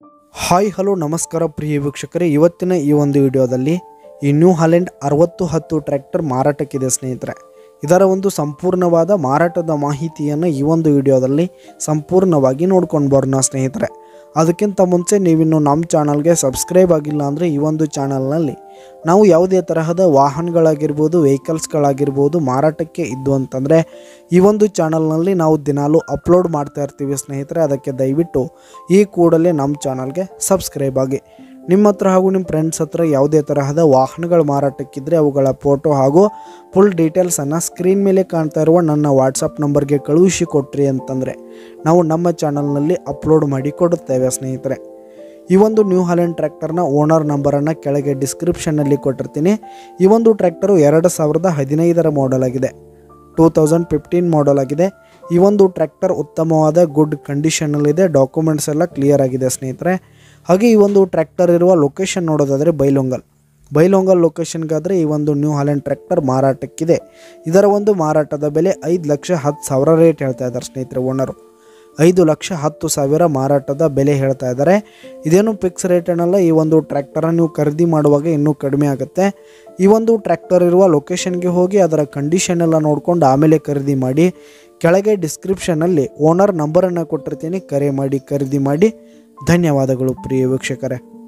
hi hello ನಮಸ್ಕಾರ ಪ್ರಿಯ ವೀಕ್ಷಕರೇ ಇವತ್ತಿನ ಈ ಒಂದು ವಿಡಿಯೋದಲ್ಲಿ ಈ ನ್ಯೂ ಹಾಲೆಂಡ್ ಅರವತ್ತು ಹತ್ತು ಟ್ರ್ಯಾಕ್ಟರ್ ಮಾರಾಟಕ್ಕಿದೆ ಸ್ನೇಹಿತರೆ ಇದರ ಒಂದು ಸಂಪೂರ್ಣವಾದ ಮಾರಾಟದ ಮಾಹಿತಿಯನ್ನು ಈ ಒಂದು ವಿಡಿಯೋದಲ್ಲಿ ಸಂಪೂರ್ಣವಾಗಿ ನೋಡ್ಕೊಂಡು ಬರೋಣ ಸ್ನೇಹಿತರೆ ಅದಕ್ಕಿಂತ ಮುಂಚೆ ನೀವಿನ್ನು ನಮ್ಮ ಚಾನಲ್ಗೆ ಸಬ್ಸ್ಕ್ರೈಬ್ ಆಗಿಲ್ಲ ಅಂದರೆ ಈ ಒಂದು ಚಾನಲ್ನಲ್ಲಿ ನಾವು ಯಾವುದೇ ತರಹದ ವಾಹನಗಳಾಗಿರ್ಬೋದು ವೆಹಿಕಲ್ಸ್ಗಳಾಗಿರ್ಬೋದು ಮಾರಾಟಕ್ಕೆ ಇದ್ದು ಅಂತಂದರೆ ಈ ಒಂದು ಚಾನಲ್ನಲ್ಲಿ ನಾವು ದಿನಾಲೂ ಅಪ್ಲೋಡ್ ಮಾಡ್ತಾ ಇರ್ತೀವಿ ಸ್ನೇಹಿತರೆ ಅದಕ್ಕೆ ದಯವಿಟ್ಟು ಈ ಕೂಡಲೇ ನಮ್ಮ ಚಾನಲ್ಗೆ ಸಬ್ಸ್ಕ್ರೈಬ್ ಆಗಿ ನಿಮ್ಮ ಹತ್ರ ಹಾಗೂ ನಿಮ್ಮ ಫ್ರೆಂಡ್ಸ್ ಹತ್ರ ಯಾವುದೇ ತರಹದ ವಾಹನಗಳು ಮಾರಾಟಕ್ಕಿದ್ರೆ ಅವುಗಳ ಫೋಟೋ ಹಾಗೂ ಫುಲ್ ಡೀಟೇಲ್ಸನ್ನು ಸ್ಕ್ರೀನ್ ಮೇಲೆ ಕಾಣ್ತಾ ಇರುವ ನನ್ನ ವಾಟ್ಸಪ್ ನಂಬರ್ಗೆ ಕಳುಹಿಸಿ ಕೊಟ್ರಿ ಅಂತಂದರೆ ನಾವು ನಮ್ಮ ಚಾನಲ್ನಲ್ಲಿ ಅಪ್ಲೋಡ್ ಮಾಡಿ ಕೊಡುತ್ತೇವೆ ಸ್ನೇಹಿತರೆ ಈ ಒಂದು ನ್ಯೂ ಹಾಲೆಂಡ್ ಟ್ರ್ಯಾಕ್ಟರ್ನ ಓನರ್ ನಂಬರನ್ನು ಕೆಳಗೆ ಡಿಸ್ಕ್ರಿಪ್ಷನ್ನಲ್ಲಿ ಕೊಟ್ಟಿರ್ತೀನಿ ಈ ಒಂದು ಟ್ರ್ಯಾಕ್ಟರು ಎರಡು ಸಾವಿರದ ಹದಿನೈದರ ಮಾಡೆಲ್ ಆಗಿದೆ ಟೂ ತೌಸಂಡ್ ಫಿಫ್ಟೀನ್ ಮಾಡೆಲ್ ಆಗಿದೆ ಈ ಒಂದು ಟ್ರ್ಯಾಕ್ಟರ್ ಉತ್ತಮವಾದ ಗುಡ್ ಕಂಡೀಷನಲ್ಲಿದೆ ಡಾಕ್ಯುಮೆಂಟ್ಸ್ ಎಲ್ಲ ಕ್ಲಿಯರ್ ಆಗಿದೆ ಸ್ನೇಹಿತರೆ ಹಾಗೆ ಈ ಒಂದು ಟ್ರ್ಯಾಕ್ಟರ್ ಇರುವ ಲೊಕೇಶನ್ ನೋಡೋದಾದರೆ ಬೈಲೊಂಗಲ್ ಬೈಲೊಂಗಲ್ ಲೊಕೇಶನ್ಗಾದರೆ ಈ ಒಂದು ನ್ಯೂ ಹಾಲೆಂಡ್ ಟ್ರ್ಯಾಕ್ಟರ್ ಮಾರಾಟಕ್ಕಿದೆ ಇದರ ಒಂದು ಮಾರಾಟದ ಬೆಲೆ ಐದು ಲಕ್ಷ ಹತ್ತು ಸಾವಿರ ರೇಟ್ ಹೇಳ್ತಾ ಇದ್ದಾರೆ ಸ್ನೇಹಿತರೆ ಓನರು ಐದು ಲಕ್ಷ ಹತ್ತು ಸಾವಿರ ಮಾರಾಟದ ಬೆಲೆ ಹೇಳ್ತಾ ಇದ್ದಾರೆ ಇದೇನು ಫಿಕ್ಸ್ ರೇಟ್ ಏನಲ್ಲ ಈ ಒಂದು ಟ್ರ್ಯಾಕ್ಟರನ್ನು ನೀವು ಖರೀದಿ ಮಾಡುವಾಗ ಇನ್ನೂ ಕಡಿಮೆ ಆಗುತ್ತೆ ಈ ಒಂದು ಟ್ರ್ಯಾಕ್ಟರ್ ಇರುವ ಲೊಕೇಶನ್ಗೆ ಹೋಗಿ ಅದರ ಕಂಡೀಷನ್ ಎಲ್ಲ ನೋಡ್ಕೊಂಡು ಆಮೇಲೆ ಖರೀದಿ ಮಾಡಿ ಕೆಳಗೆ ಡಿಸ್ಕ್ರಿಪ್ಷನಲ್ಲಿ ಓನರ್ ನಂಬರನ್ನು ಕೊಟ್ಟಿರ್ತೀನಿ ಕರೆ ಮಾಡಿ ಖರೀದಿ ಮಾಡಿ ಧನ್ಯವಾದಗಳು ಪ್ರಿಯ ವೀಕ್ಷಕರೇ